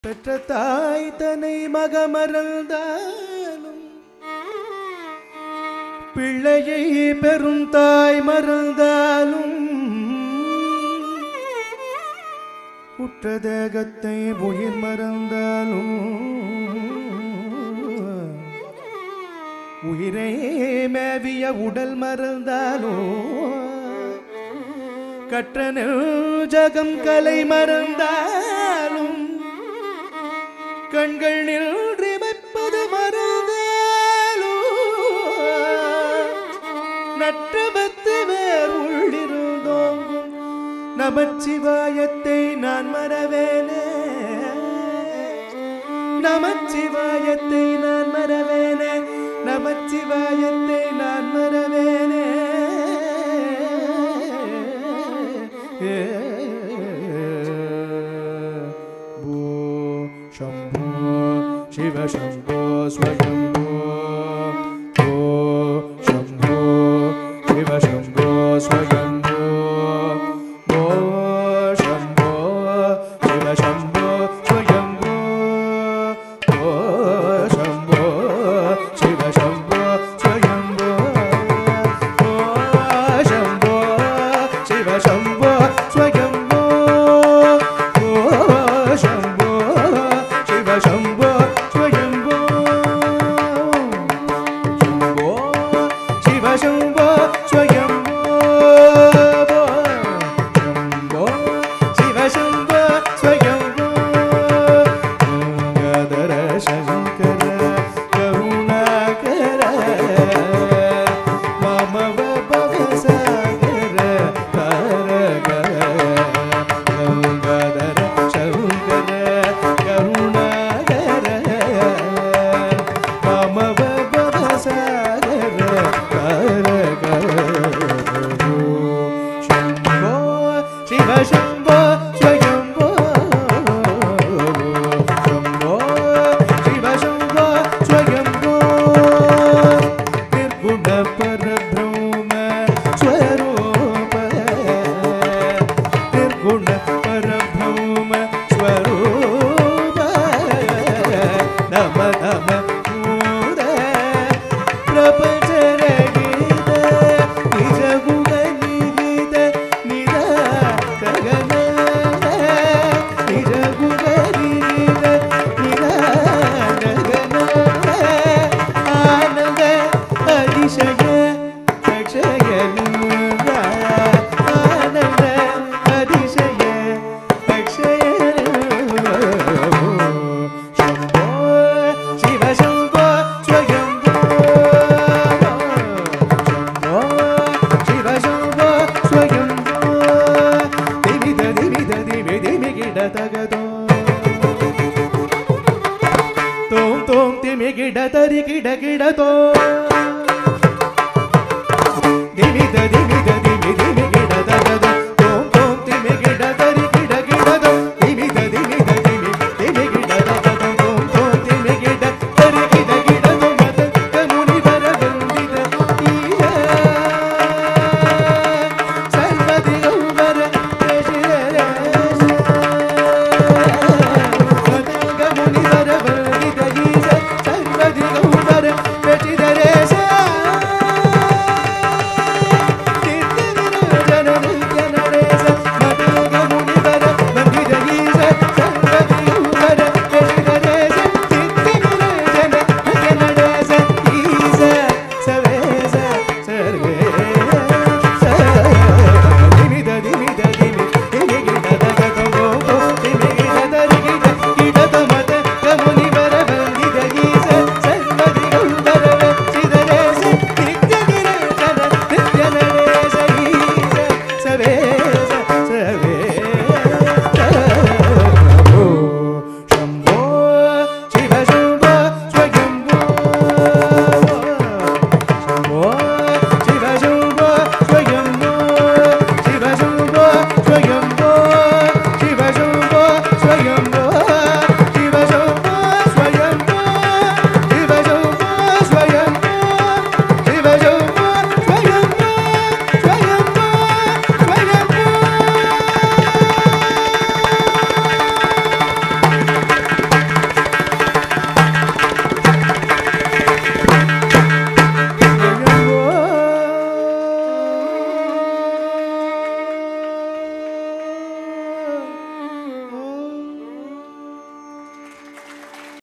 பெற்ற தாய் தன்னை மகமறந்தாலும் பிள்ளையை பெறும் தாய் மறந்தாலும் உற்ற தேகத்தை உயிர் மறந்தாலும் உயிரை மேவிய உடல் மறந்தாலும் கற்ற ஜகம் கலை மறந்தாலும் கண்கள் நின்றிமைப்பது மறந்தாலும் நற்றபத்து வேர் உள்ளிருந்தோங்கும் நமச்சிவாயத்தை நான் மறவேனே நமச்சிவாயத்தை நான் மறவேனே நமச்சிவாயத்தை நான் மறவேனே பூ शम्भो शिव शम्भो स्वशम्भो ओ शम्भो शिव शम्भो स्वशम्भो ओ शम्भो शिव शम्भो स्वशम्भो ओ शम्भो शिव शम्भो स्वशम्भो ओ शम्भो शिव शम्भो स्वशम्भो ओ शम्भो शिव शम्भो स्वयम्भो शम्भो शिव शम्भो स्वयम्भो शम्भो शिव शम्भो स्वयम्भो गङ्गाधर शङ्कर करुणाकर मम भवसागर तारक गङ्गाधर शङ्कर करुणाकर मम भवसागर तारक शम्भो शिव शम्भो स्वयम्भो शम्भो शिव शम्भो स्वयम्भो निर्गुण परब्रह्म स्वरूप निर्गुण परब्रह्म स्वरूप नम नम मूर प्रपचर गीत निज गुण निहित निरातगन निज गुण निहित निरातगन आनंद अतिशय अक्षय आनंद अतिशय अक्षय शम्भो शिव शम्भो स्वयम्भो शम्भो शिव शम्भो स्वयम्भो दिविध दिविध दिवि दिमि गिडतगदो तों तों तिमि गिड तरि गिड गिडतो दिविध दिविध दिमि दिमि गिड